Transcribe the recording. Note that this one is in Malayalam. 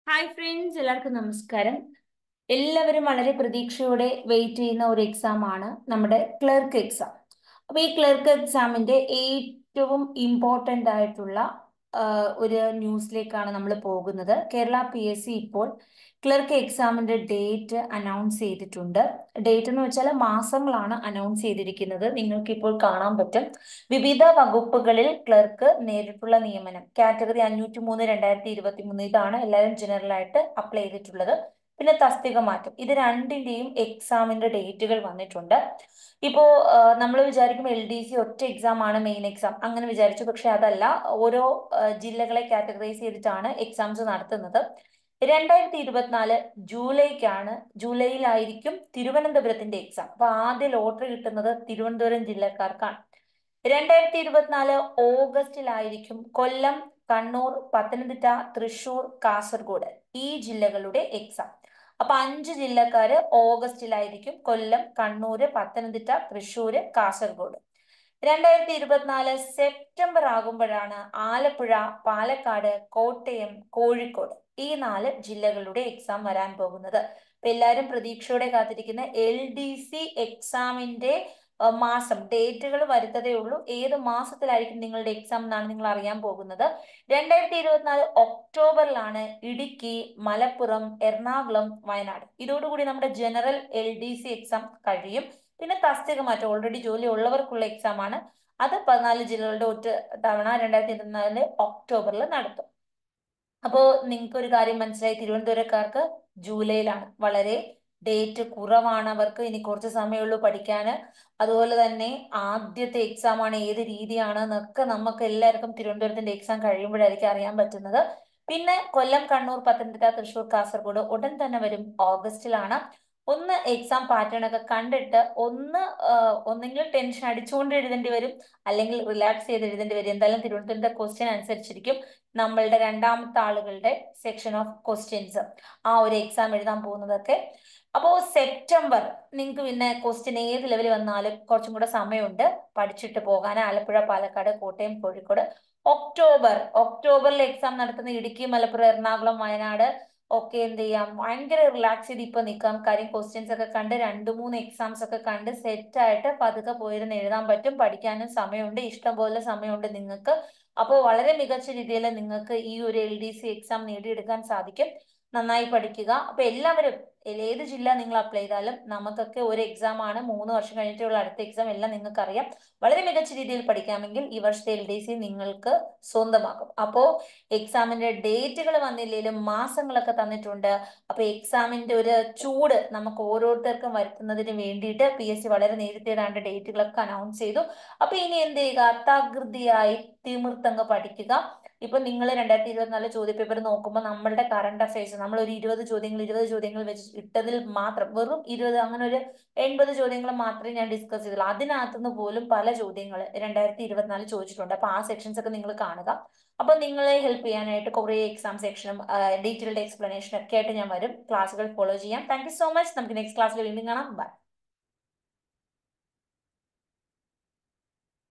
ഹായ് ഫ്രണ്ട്സ് എല്ലാവർക്കും നമസ്കാരം എല്ലാവരും വളരെ പ്രതീക്ഷയോടെ വെയിറ്റ് ചെയ്യുന്ന ഒരു എക്സാം ആണ് നമ്മുടെ ക്ലർക്ക് എക്സാം അപ്പോൾ ഈ ക്ലർക്ക് എക്സാമിന്റെ ഏറ്റവും ഇമ്പോർട്ടൻ്റ് ആയിട്ടുള്ള ആ, ഒരു ന്യൂസിലേക്കാണ് നമ്മൾ പോകുന്നത് കേരള പി എസ് സി ഇപ്പോൾ ക്ലർക്ക് എക്സാമിന്റെ ഡേറ്റ് അനൗൺസ് ചെയ്തിട്ടുണ്ട് ഡേറ്റ് എന്ന് വെച്ചാൽ മാസങ്ങളാണ് അനൗൺസ് ചെയ്തിരിക്കുന്നത് നിങ്ങൾക്ക് ഇപ്പോൾ കാണാൻ പറ്റും വിവിധ വകുപ്പുകളിൽ ക്ലർക്ക് നേരിട്ടുള്ള നിയമനം കാറ്റഗറി അഞ്ഞൂറ്റി മൂന്ന് രണ്ടായിരത്തി ഇരുപത്തി മൂന്ന് ഇതാണ് എല്ലാവരും ജനറൽ ആയിട്ട് അപ്ലൈ ചെയ്തിട്ടുള്ളത് പിന്നെ തസ്തിക മാറ്റം ഇത് രണ്ടിന്റെയും എക്സാമിന്റെ ഡേറ്റുകൾ വന്നിട്ടുണ്ട് ഇപ്പോ നമ്മൾ വിചാരിക്കും എൽ ഡി സി ഒറ്റ എക്സാം ആണ് മെയിൻ എക്സാം അങ്ങനെ വിചാരിച്ചു പക്ഷെ അതല്ല ഓരോ ആ, ജില്ലകളെ കാറ്റഗറൈസ് ചെയ്തിട്ടാണ് എക്സാംസ് നടത്തുന്നത് രണ്ടായിരത്തി ഇരുപത്തിനാല് ജൂലൈക്കാണ് ജൂലൈയിലായിരിക്കും തിരുവനന്തപുരത്തിന്റെ എക്സാം അപ്പൊ ആദ്യ ലോട്ടറി കിട്ടുന്നത് തിരുവനന്തപുരം ജില്ലക്കാർക്കാണ് രണ്ടായിരത്തി ഇരുപത്തിനാല് ഓഗസ്റ്റിലായിരിക്കും കൊല്ലം കണ്ണൂർ പത്തനംതിട്ട തൃശൂർ കാസർഗോഡ് ഈ ജില്ലകളുടെ എക്സാം അപ്പൊ അഞ്ച് ജില്ലക്കാര് ഓഗസ്റ്റിലായിരിക്കും കൊല്ലം കണ്ണൂര് പത്തനംതിട്ട തൃശൂര് കാസർഗോഡ് രണ്ടായിരത്തി ഇരുപത്തിനാല് സെപ്റ്റംബർ ആകുമ്പോഴാണ് ആലപ്പുഴ പാലക്കാട് കോട്ടയം കോഴിക്കോട് ഈ നാല് ജില്ലകളുടെ എക്സാം വരാൻ പോകുന്നത് അപ്പൊ എല്ലാവരും പ്രതീക്ഷയോടെ കാത്തിരിക്കുന്ന എൽ ഡി സി എക്സാമിന്റെ അഹ് മാസം ഡേറ്റുകൾ വരുത്തതേ ഉള്ളൂ ഏത് മാസത്തിലായിരിക്കും നിങ്ങളുടെ എക്സാം എന്നാണ് നിങ്ങൾ അറിയാൻ പോകുന്നത് രണ്ടായിരത്തി ഇരുപത്തിനാല് ഒക്ടോബറിലാണ് ഇടുക്കി മലപ്പുറം എറണാകുളം വയനാട് ഇതോടുകൂടി നമ്മുടെ general L D C exam കഴിയും പിന്നെ തസ്തിക മാറ്റം ഓൾറെഡി ജോലി ഉള്ളവർക്കുള്ള എക്സാം ആണ് അത് പതിനാല് ജില്ലകളുടെ ഒറ്റ തവണ രണ്ടായിരത്തി ഇരുപത്തിനാല് ഒക്ടോബറിൽ നടത്തും അപ്പോ നിങ്ങൾക്ക് ഒരു കാര്യം മനസ്സിലായി തിരുവനന്തപുരക്കാർക്ക് ജൂലൈയിലാണ് വളരെ ഡേറ്റ് കുറവാണ് അവർക്ക് ഇനി കുറച്ച് സമയമുള്ളൂ പഠിക്കാന് അതുപോലെ തന്നെ ആദ്യത്തെ എക്സാം ആണ് ഏത് രീതിയാണ് എന്നൊക്കെ നമുക്ക് എല്ലാവർക്കും തിരുവനന്തപുരത്തിന്റെ എക്സാം കഴിയുമ്പോഴായിരിക്കും അറിയാൻ പറ്റുന്നത് പിന്നെ കൊല്ലം കണ്ണൂർ പത്തനംതിട്ട തൃശൂർ കാസർഗോഡ് ഉടൻ തന്നെ വരും ഓഗസ്റ്റിലാണ് ഒന്ന് എക്സാം പാറ്റേൺ ഒക്കെ കണ്ടിട്ട് ഒന്ന് ആ, ഒന്നെങ്കിൽ ടെൻഷൻ അടിച്ചുകൊണ്ട് എഴുതേണ്ടി വരും അല്ലെങ്കിൽ റിലാക്സ് ചെയ്ത് എഴുതേണ്ടി വരും എന്തായാലും തിരുവനന്തപുരത്തെ ക്വസ്റ്റ്യൻ അനുസരിച്ചിരിക്കും നമ്മളുടെ രണ്ടാമത്തെ ആളുകളുടെ സെക്ഷൻ ഓഫ് ക്വസ്റ്റ്യൻസ് ആ ഒരു എക്സാം എഴുതാൻ പോകുന്നതൊക്കെ അപ്പോൾ സെപ്റ്റംബർ നിങ്ങൾക്ക് പിന്നെ ക്വസ്റ്റ്യൻ ഏത് ലെവലിൽ വന്നാലും കുറച്ചും കൂടെ സമയമുണ്ട് പഠിച്ചിട്ട് പോകാൻ ആലപ്പുഴ പാലക്കാട് കോട്ടയം കോഴിക്കോട് ഒക്ടോബർ ഒക്ടോബറിൽ എക്സാം നടത്തുന്ന ഇടുക്കി മലപ്പുറം എറണാകുളം വയനാട് ഒക്കെ എന്ത് ചെയ്യാം ഭയങ്കര റിലാക്സ് ചെയ്ത് ഇപ്പൊ നിൽക്കാം കാര്യം ക്വസ്റ്റ്യൻസ് ഒക്കെ കണ്ട് രണ്ട് മൂന്ന് എക്സാംസ് ഒക്കെ കണ്ട് സെറ്റ് ആയിട്ട് പതുക്കെ പോയിരുന്ന് എഴുതാൻ പറ്റും പഠിക്കാനും സമയമുണ്ട് ഇഷ്ടം പോലെ സമയമുണ്ട് നിങ്ങൾക്ക് അപ്പോൾ വളരെ മികച്ച രീതിയിൽ നിങ്ങൾക്ക് ഈ ഒരു എൽ ഡി സി എക്സാം നേടിയെടുക്കാൻ സാധിക്കും നന്നായി പഠിക്കുക അപ്പൊ എല്ലാവരും ഏത് ജില്ല നിങ്ങൾ അപ്ലൈ ചെയ്താലും നമുക്കൊക്കെ ഒരു എക്സാം ആണ് മൂന്ന് വർഷം കഴിഞ്ഞിട്ടുള്ള അടുത്ത എക്സാം എല്ലാം നിങ്ങൾക്ക് അറിയാം വളരെ മികച്ച രീതിയിൽ പഠിക്കാമെങ്കിൽ ഈ വർഷത്തെ എൽ ഡി സി നിങ്ങൾക്ക് സ്വന്തമാക്കും അപ്പോ എക്സാമിന്റെ ഡേറ്റുകൾ വന്നില്ലെങ്കിലും മാസങ്ങളൊക്കെ തന്നിട്ടുണ്ട് അപ്പൊ എക്സാമിന്റെ ഒരു ചൂട് നമുക്ക് ഓരോരുത്തർക്കും വരുത്തുന്നതിന് വേണ്ടിയിട്ട് പി എസ് സി വളരെ നേരത്തെ ഏതാണ്ട് ഡേറ്റുകളൊക്കെ അനൗൺസ് ചെയ്തു അപ്പൊ ഇനി എന്ത് ചെയ്യുക തകൃതിയായി തിമിർത്തങ്ങ് പഠിക്കുക ഇപ്പൊ നിങ്ങൾ രണ്ടായിരത്തി ഇരുപത്തിനാല് ചോദ്യപേപ്പർ നോക്കുമ്പോൾ നമ്മളുടെ കറണ്ട് അഫയേഴ്സ് നമ്മൾ ഒരു ഇരുപത് ചോദ്യങ്ങൾ ഇരുപത് ചോദ്യങ്ങൾ വെച്ച് ഇട്ടതിൽ മാത്രം വെറും ഇരുപത് അങ്ങനെ ഒരു എൺപത് ചോദ്യങ്ങൾ മാത്രമേ ഞാൻ ഡിസ്കസ് ചെയ്തുള്ളൂ അതിനകത്തുനിന്ന് പോലും പല ചോദ്യങ്ങൾ രണ്ടായിരത്തി ഇരുപത്തിനാല് ചോദിച്ചിട്ടുണ്ട് അപ്പൊ ആ സെക്ഷൻസ് ഒക്കെ നിങ്ങൾ കാണുക അപ്പൊ നിങ്ങളെ ഹെൽപ്പ് ചെയ്യാനായിട്ട് കുറേ എക്സാം സെക്ഷനും ഡീറ്റെയിൽഡ് എക്സ്പ്ലനേഷൻ ഒക്കെ ആയിട്ട് ഞാൻ വരും ക്ലാസ്സുകൾ ഫോളോ ചെയ്യാം താങ്ക് യു സോ മച്ച് നമുക്ക് നെക്സ്റ്റ് ക്ലാസ്സിൽ വീണ്ടും കാണാം ബൈ